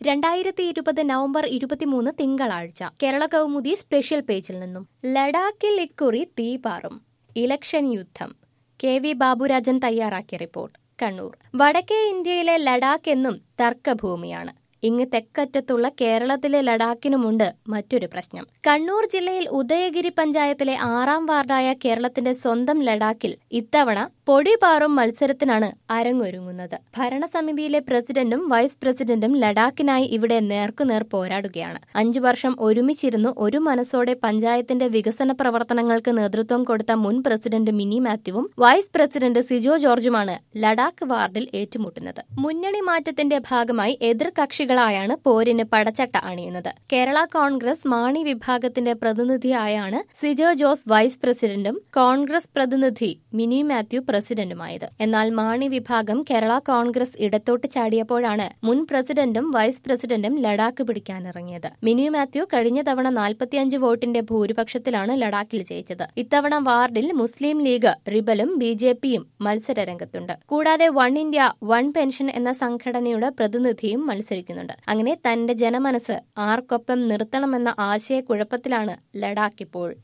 രണ്ടായിരത്തി ഇരുപത് നവംബർ ഇരുപത്തിമൂന്ന് തിങ്കളാഴ്ച കേരള കൗമുദി സ്പെഷ്യൽ പേജിൽ നിന്നും ലഡാക്കിൽ ഇക്കുറി തീപാറും ഇലക്ഷൻ യുദ്ധം കെ വി ബാബുരാജൻ തയ്യാറാക്കിയ റിപ്പോർട്ട് കണ്ണൂർ വടക്കേ ഇന്ത്യയിലെ ലഡാക്ക് എന്നും തർക്കഭൂമിയാണ് ഇങ്ങ് തെക്കറ്റത്തുള്ള കേരളത്തിലെ ലഡാക്കിനുമുണ്ട് മറ്റൊരു പ്രശ്നം കണ്ണൂർ ജില്ലയിൽ ഉദയഗിരി പഞ്ചായത്തിലെ ആറാം വാർഡായ കേരളത്തിന്റെ സ്വന്തം ലഡാക്കിൽ ഇത്തവണ പൊടിപാറും മത്സരത്തിനാണ് അരങ്ങൊരുങ്ങുന്നത് ഭരണസമിതിയിലെ പ്രസിഡന്റും വൈസ് പ്രസിഡന്റും ലഡാക്കിനായി ഇവിടെ നേർക്കുനേർ പോരാടുകയാണ് അഞ്ചു വർഷം ഒരുമിച്ചിരുന്നു ഒരു മനസ്സോടെ പഞ്ചായത്തിന്റെ വികസന പ്രവർത്തനങ്ങൾക്ക് നേതൃത്വം കൊടുത്ത മുൻ പ്രസിഡന്റ് മിനി മാത്യുവും വൈസ് പ്രസിഡന്റ് സിജോ ജോർജുമാണ് ലഡാക്ക് വാർഡിൽ ഏറ്റുമുട്ടുന്നത് മുന്നണി മാറ്റത്തിന്റെ ഭാഗമായി എതിർ കക്ഷികളായാണ് പോരിന് പടച്ചട്ട അണിയുന്നത് കേരള കോൺഗ്രസ് മാണി വിഭാഗത്തിന്റെ പ്രതിനിധിയായാണ് സിജോ ജോസ് വൈസ് പ്രസിഡന്റും കോൺഗ്രസ് പ്രതിനിധി മിനി മാത്യു പ്രസിഡന്റുമായത് എന്നാൽ മാണി വിഭാഗം കേരള കോൺഗ്രസ് ഇടത്തോട്ട് ചാടിയപ്പോഴാണ് മുൻ പ്രസിഡന്റും വൈസ് പ്രസിഡന്റും ലഡാക്ക് പിടിക്കാനിറങ്ങിയത് മിനി മാത്യു കഴിഞ്ഞ തവണ നാൽപ്പത്തിയഞ്ച് വോട്ടിന്റെ ഭൂരിപക്ഷത്തിലാണ് ലഡാക്കിൽ ജയിച്ചത് ഇത്തവണ വാർഡിൽ മുസ്ലിം ലീഗ് റിബലും ബി ജെ പിയും മത്സരരംഗത്തുണ്ട് കൂടാതെ വൺ ഇന്ത്യ വൺ പെൻഷൻ എന്ന സംഘടനയുടെ പ്രതിനിധിയും മത്സരിക്കുന്നുണ്ട് അങ്ങനെ തന്റെ ജനമനസ് ആർക്കൊപ്പം നിർത്തണമെന്ന ആശയക്കുഴപ്പത്തിലാണ് ലഡാക്ക് ഇപ്പോൾ